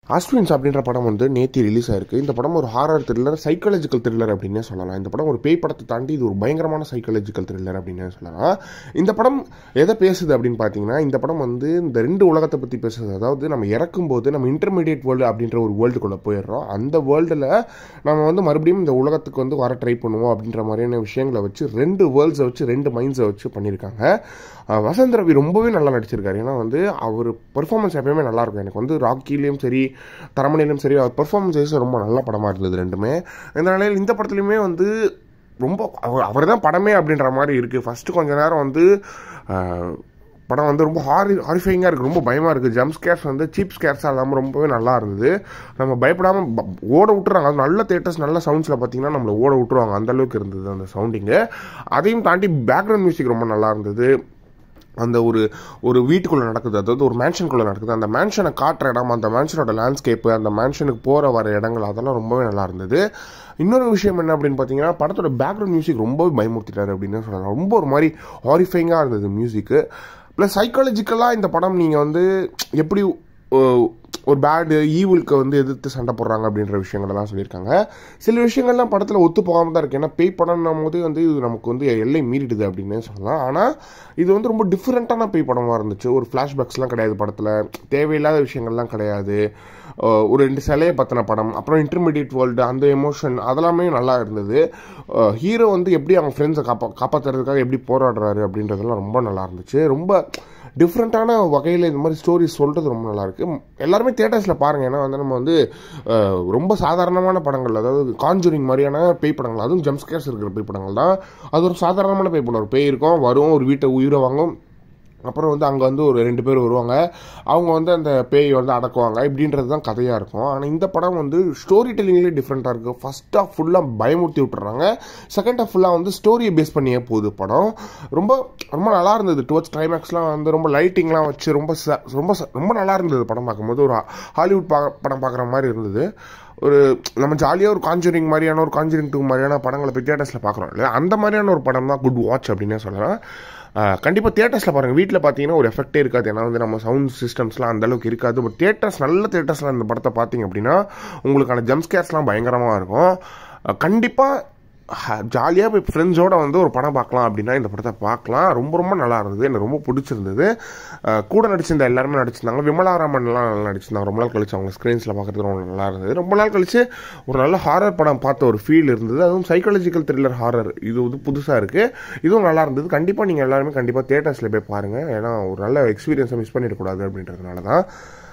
ஆஸ்ட்வின்ஸ் அப்படின்ற படம் வந்து நேத்தி ரிலீஸ் ஆயிருக்கு இந்த படம் ஒரு ஹாரர் த்ரில்லர் சைக்காலஜிக்கல் த்ரில்லர் அப்படின்னே சொல்லலாம் இந்த படம் ஒரு பேய் படத்தை தாண்டி இது ஒரு பயங்கரமான சைக்காலஜிக்கல் த்ரில்லர் அப்படின்னே சொல்லலாம் இந்த படம் எதை பேசுது அப்படின்னு பார்த்தீங்கன்னா இந்த படம் வந்து இந்த ரெண்டு உலகத்தை பற்றி பேசுது அதாவது நம்ம இறக்கும்போது நம்ம இன்டர்மீடியட் வேர்ல்டு அப்படின்ற ஒரு வேர்ல்டுக்குள்ளே போயிடுறோம் அந்த வேர்ல்டில் நம்ம வந்து மறுபடியும் இந்த உலகத்துக்கு வந்து வர ட்ரை பண்ணுவோம் அப்படின்ற மாதிரியான விஷயங்களை வச்சு ரெண்டு வேர்ல்ட்ஸை வச்சு ரெண்டு மைண்ட்ஸை வச்சு பண்ணியிருக்காங்க அஹ் வசந்த் ரவி ரொம்பவே நல்லா நடிச்சிருக்காரு ஏன்னா வந்து அவர் பெர்ஃபார்மன்ஸ் எப்பயுமே நல்லா இருக்கும் எனக்கு வந்து ராக்கிலையும் சரி தரமணிலையும் சரி அவர் பெர்ஃபார்மன்ஸ் ரொம்ப நல்ல படமாக இருந்தது ரெண்டுமே இந்த நிலையில் இந்த படத்துலையுமே வந்து ரொம்ப அவர் தான் படமே அப்படின்ற மாதிரி இருக்குது ஃபஸ்ட்டு கொஞ்ச நேரம் வந்து அஹ், படம் வந்து ரொம்ப ஹாரி ஹாரிஃபைங்காக இருக்குது ரொம்ப பயமாக இருக்குது ஜம்ப் ஸ்கேர்ஸ் வந்து சீப் ஸ்கேர்ஸாக இல்லாமல் ரொம்பவே நல்லா இருந்தது நம்ம பயப்படாமல் ப- ஓட விட்டுறாங்க அது நல்ல தேட்டர்ஸ் நல்ல சவுண்ட்ஸில் பார்த்தீங்கன்னா நம்மளை ஓட விட்டுருவாங்க அந்த அளவுக்கு இருந்தது அந்த சவுண்டிங்கு அதையும் தாண்டி பேக்ரவுண்ட் மியூசிக் ரொம்ப நல்லா இருந்தது அந்த ஒரு ஒரு வீட்டுக்குள்ளே நடக்குது அதாவது ஒரு மேன்ஷனுக்குள்ளே நடக்குது அந்த மேன்ஷனை காட்டுற இடம் அந்த மேன்ஷனோட லேண்ட்ஸ்கேப்பு அந்த மேன்ஷனுக்கு போகிற வர இடங்கள் அதெல்லாம் ரொம்பவே நல்லா இருந்தது இன்னொரு விஷயம் என்ன அப்படின்னு பார்த்தீங்கன்னா படத்தோட பேக்ரவுண்ட் மியூசிக் ரொம்பவே பயமுறுத்திட்டாரு அப்படின்னு சொல்லலாம் ரொம்ப ஒரு மாதிரி ஹாரிஃபைங்காக இருந்தது மியூசிக்கு ப்ளஸ் சைக்காலஜிக்கலாக இந்த படம் நீங்கள் வந்து எப்படி அஹ், ஒரு பேடு ஈவிலுக்கு வந்து எதிர்த்து சண்டை போடுறாங்க அப்படின்ற விஷயங்கள்லாம் சொல்லியிருக்காங்க சில விஷயங்கள்லாம் படத்தில் ஒத்து போகாமல் தான் இருக்குது ஏன்னா பேய் படம்னும் போது வந்து இது நமக்கு வந்து எல்லை மீறிடுது அப்படின்னு சொல்லலாம் ஆனால் இது வந்து ரொம்ப டிஃப்ரெண்ட்டான பேய் படமாக இருந்துச்சு ஒரு ஃப்ளாஷ்பேக்ஸ்லாம் கிடையாது படத்தில் தேவையில்லாத விஷயங்கள்லாம் கிடையாது அஹ் ஒரு ரெண்டு சிலையை பற்றின படம் அப்புறம் இன்டர்மீடியட் வேர்ல்டு அந்த எமோஷன் அதெல்லாமே நல்லா இருந்தது ஹீரோ வந்து எப்படி அவங்க ஃப்ரெண்ட்ஸை காப்பா காப்பாற்றுறதுக்காக எப்படி போராடுறாரு அப்படின்றதெல்லாம் ரொம்ப நல்லா இருந்துச்சு ரொம்ப டிஃப்ரெண்ட்டான வகையில் இந்த மாதிரி ஸ்டோரி சொல்கிறது ரொம்ப நல்லா இருக்கு எல்லாருமே தேட்டர்ஸில் பாருங்கள் ஏன்னா வந்து நம்ம வந்து அஹ், ரொம்ப சாதாரணமான படங்கள் அதாவது காஞ்சூரிங் மாதிரியான பேய் படங்கள் அதுவும் ஜம்ஸ்கேர்ஸ் இருக்கிற பேய் படங்கள் தான் அது ஒரு சாதாரணமான பேய் படம் ஒரு பேய் இருக்கும் வரும் ஒரு வீட்டை உயிரை வாங்கும் அப்புறம் வந்து அங்கே வந்து ஒரு ரெண்டு பேர் வருவாங்க அவங்க வந்து அந்த பேய் வந்து அடக்குவாங்க இப்படின்றது தான் கதையாக இருக்கும் ஆனால் இந்த படம் வந்து ஸ்டோரி டெல்லிங்லேயே டிஃப்ரெண்ட்டாக இருக்குது ஃபர்ஸ்ட் ஹாஃப் ஃபுல்லாக பயமுறுத்தி விட்டுறாங்க செகண்ட் ஹாஃப் ஃபுல்லாக வந்து ஸ்டோரியை பேஸ் பண்ணியே போகுது படம் ரொம்ப ரொம்ப நல்லா இருந்தது டுவர்ட்ஸ் கிளைமேக்ஸ்லாம் வந்து ரொம்ப லைட்டிங்லாம் வச்சு ரொம்ப ச- ரொம்ப ச- ரொம்ப நல்லா இருந்தது படம் பார்க்கும்போது ஒரு ஹாலிவுட் பா படம் பார்க்குற மாதிரி இருந்தது ஒரு நம்ம ஜாலியாக ஒரு காஞ்சூரிங் மாதிரியான ஒரு காஞ்சூரிங் டூ மாதிரியான படங்களை போய் தேட்டர்ஸில் பார்க்குறோம் இல்லையா அந்த மாதிரியான ஒரு படம் தான் குட் வாட்ச் அப்படின்னே சொல்லலாம் கண்டிப்பாக தேட்டர்ஸில் பாருங்கள் வீட்டில் பார்த்தீங்கன்னா ஒரு எஃபெக்டே இருக்காது ஏன்னா வந்து நம்ம சவுண்ட் சிஸ்டம்ஸ்லாம் அந்த அளவுக்கு இருக்காது பட் தேட்டர்ஸ் நல்ல தேட்டர்ஸில் அந்த படத்தை பார்த்தீங்க அப்படின்னா உங்களுக்கான ஜம்ஸ்கேர்ஸ்லாம் பயங்கரமாக இருக்கும் கண்டிப்பாக ஜாலியாக போய் ஃப்ரெண்ட்ஸோட வந்து ஒரு படம் பார்க்கலாம் அப்படின்னா இந்த படத்தை பார்க்கலாம் ரொம்ப ரொம்ப நல்லா இருந்தது எனக்கு ரொம்ப பிடிச்சிருந்தது அஹ் கூட நடிச்சிருந்த எல்லாருமே நடிச்சிருந்தாங்க விமலாராமன்லாம் நல்லா நடிச்சிருந்தாங்க ரொம்ப நாள் கழிச்சு அவங்க ஸ்க்ரீன்ஸில் பார்க்குறது ரொம்ப நல்லா இருந்தது ரொம்ப நாள் கழிச்சு ஒரு நல்ல ஹாரர் படம் பார்த்த ஒரு ஃபீல் இருந்தது அதுவும் சைக்காலஜிக்கல் த்ரில்லர் ஹாரர் இது வந்து புதுசாக இருக்குது இதுவும் நல்லா இருந்தது கண்டிப்பாக நீங்கள் எல்லாருமே கண்டிப்பாக தேட்டர்ஸில் போய் பாருங்கள் ஏன்னா ஒரு நல்ல எக்ஸ்பீரியன்ஸை மிஸ் பண்ணிடக்கூடாது அப்படின்றதுனால தான்